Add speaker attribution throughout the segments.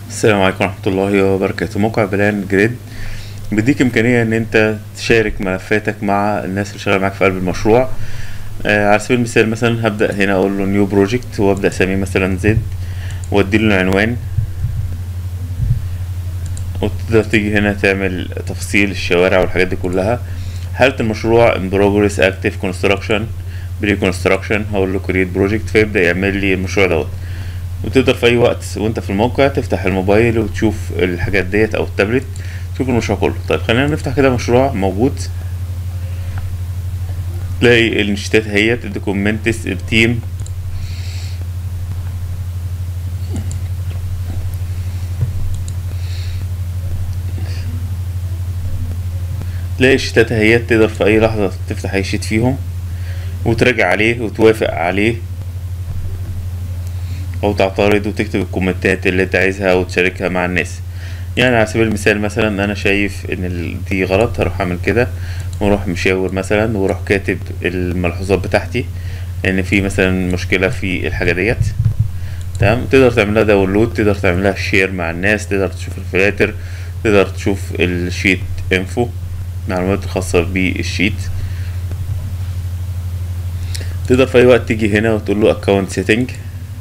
Speaker 1: السلام عليكم ورحمة الله وبركاته موقع بلان جريد بيديك إمكانية إن أنت تشارك ملفاتك مع الناس اللي شغالة معاك في قلب المشروع آه على سبيل المثال مثلا هبدأ هنا أقول له نيو بروجكت وأبدأ أسميه مثلا زد وأديله العنوان وتقدر تيجي هنا تعمل تفاصيل الشوارع والحاجات دي كلها حالة المشروع in progress active construction بري كونستراكشن هقول له create project فيبدأ يعمل لي المشروع دوت وتقدر في أي وقت وأنت في الموقع تفتح الموبايل وتشوف الحاجات ديت أو التابلت تشوف المشروع كله طيب خلينا نفتح كده مشروع موجود تلاقي النشتات اهيت الدوكيومنتس التيم تلاقي الشتات اهيت تقدر في اي لحظة تفتح اي شيت فيهم وتراجع عليه وتوافق عليه او تعترض وتكتب الكومنتات اللي انت عايزها وتشاركها مع الناس يعني على سبيل المثال مثلا انا شايف ان ال- دي غلط هروح اعمل كده واروح مشاور مثلا واروح كاتب الملحوظات بتاعتي ان في مثلا مشكلة في الحاجة ديت تمام تقدر تعملها داونلود تقدر تعملها شير مع الناس تقدر تشوف الفلاتر تقدر تشوف الشيت انفو المعلومات الخاصة بالشيت تقدر في اي وقت تيجي هنا وتقول له account setting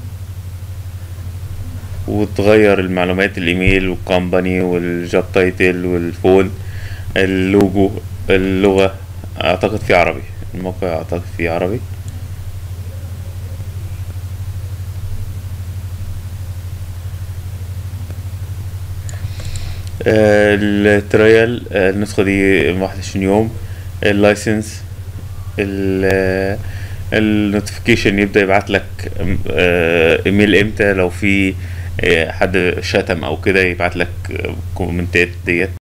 Speaker 1: وتغير المعلومات الايميل والكومباني والجوب تايتل والفون اللوجو اللغة اعتقد في عربي الموقع اعتقد في عربي آه، التريال آه، النسخة دي واحد وعشرين يوم اللايسنس النوتيفيكيشن يبدأ يبعت لك آه، ايميل امتى لو في آه، حد شتم او كده يبعت لك كومنتات ديت